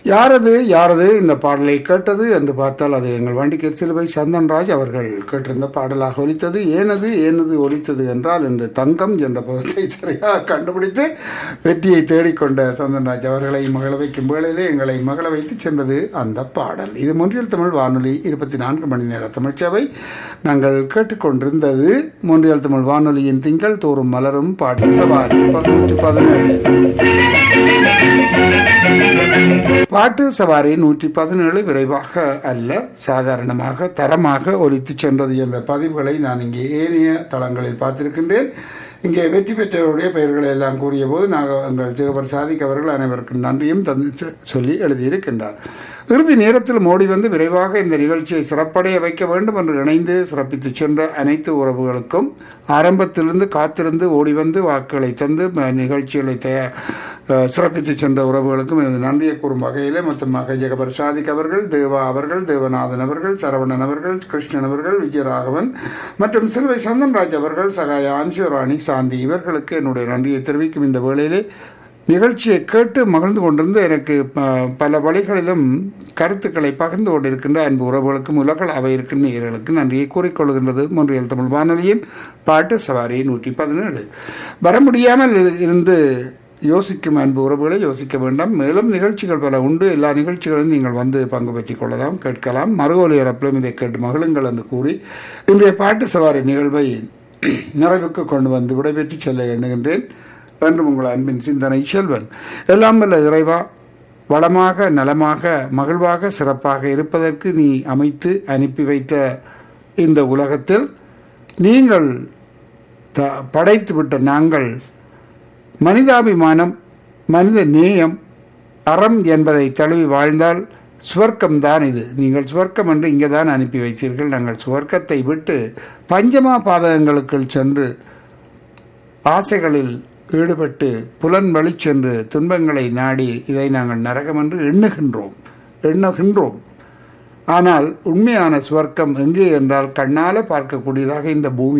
யாரது யாரது இந்த பாடலை கேட்டது என்று பார்த்தால் அது எங்கள் வண்டிக்கு சிலுவை சந்தன்ராஜ் அவர்கள் கேட்டிருந்த பாடலாக ஒலித்தது ஏனது ஏனது ஒலித்தது என்றால் என்று தங்கம் என்ற பதத்தை சரியாக கண்டுபிடித்து வெற்றியை தேடிக்கொண்ட சந்தன்ராஜ் அவர்களை மகள வைக்கும் வேளையிலே எங்களை மகள வைத்து சென்றது அந்த பாடல் இது மொன்றியல் தமிழ் வானொலி இருபத்தி நான்கு மணி நேர தமிழ்ச்சபை நாங்கள் கேட்டுக்கொண்டிருந்தது மொன்றியல் தமிழ் வானொலியின் திங்கள் தோறும் மலரும் பாட்டு சவாரி நூற்றி பதினேழு பாட்டு சவாரி நூற்றி பதினேழு விரைவாக அல்ல சாதாரணமாக தரமாக ஒலித்து சென்றது என்ற பதிவுகளை நான் இங்கே ஏனைய தளங்களில் பார்த்திருக்கின்றேன் இங்கே வெற்றி பெற்றவருடைய பெயர்களை எல்லாம் கூறிய போது நாங்கள் எங்கள் சிவபர் சாதிக் அவர்கள் அனைவருக்கும் நன்றியும் தந்து செ- சொல்லி எழுதியிருக்கின்றார் இறுதி நேரத்தில் மோடி வந்து விரைவாக இந்த நிகழ்ச்சியை சிறப்படைய வைக்க வேண்டும் என்று இணைந்து சிறப்பித்து சென்ற அனைத்து உறவுகளுக்கும் ஆரம்பத்திலிருந்து காத்திருந்து ஓடி வந்து வாக்குகளை தந்து ம- நிகழ்ச்சிகளை தயார் சிறப்பித்து சென்ற உறவுகளுக்கும் எனது நன்றியை கூறும் வகையிலே மொத்தமாக ஜெகபர் சாதிக் அவர்கள் தேவா அவர்கள் தேவநாதன் அவர்கள் சரவணன் அவர்கள் கிருஷ்ணன் அவர்கள் விஜயராகவன் மற்றும் சிலுவை சந்தன்ராஜ் அவர்கள் சகாய அன்சுராணி சாந்தி இவர்களுக்கு என்னுடைய நன்றியை தெரிவிக்கும் இந்த வேளையிலே நிகழ்ச்சியை கேட்டு மகிழ்ந்து கொண்டிருந்து எனக்கு ப- பல வழிகளிலும் கருத்துக்களை பகிர்ந்து கொண்டிருக்கின்ற அன்பு உறவுகளுக்கும் உலகள் அவை இருக்கும் நேர்களுக்கு நன்றியை கூறிக்கொள்கின்றது மொன்றியல் தமிழ் வானொலியின் பாட்டு சவாரி நூற்றி பதினேழு வர முடியாமல் இரு- இருந்து யோசிக்கும் அன்பு உறவுகளை யோசிக்க வேண்டாம் மேலும் நிகழ்ச்சிகள் பல உண்டு எல்லா நிகழ்ச்சிகளிலும் நீங்கள் வந்து பங்கு பெற்றுக் கொள்ளலாம் கேட்கலாம் மறு ஒலிபரப்பிலும் இதை கேட்டு மகிழுங்கள் என்று கூறி இன்றைய பாட்டு சவாரி நிகழ்வை நிறைவுக்கு கொண்டு வந்து விடைபெற்று செல்ல எண்ணுகின்றேன் என்றும் உங்கள் அன்பின் சிந்தனை செல்வன் எல்லாம் வல்ல இறைவா வளமாக நலமாக மகிழ்வாக சிறப்பாக இருப்பதற்கு நீ அமைத்து அனுப்பி வைத்த இந்த உலகத்தில் நீங்கள் த படைத்துவிட்ட நாங்கள் மனிதாபிமானம் மனித நேயம் அறம் என்பதை தழுவி வாழ்ந்தால் சுவர்க்கம் தான் இது நீங்கள் சுவர்க்கம் என்று இங்கே தான் அனுப்பி வைத்தீர்கள் நாங்கள் சுவர்க்கத்தை விட்டு பஞ்சமா பாதகங்களுக்குள் சென்று ஆசைகளில் ஈடுபட்டு புலன் வழி சென்று துன்பங்களை நாடி இதை நாங்கள் நரகம் என்று எண்ணுகின்றோம் எண்ணுகின்றோம் ஆனால் உண்மையான சுவர்க்கம் எங்கே என்றால் கண்ணால பார்க்கக்கூடியதாக இந்த பூமி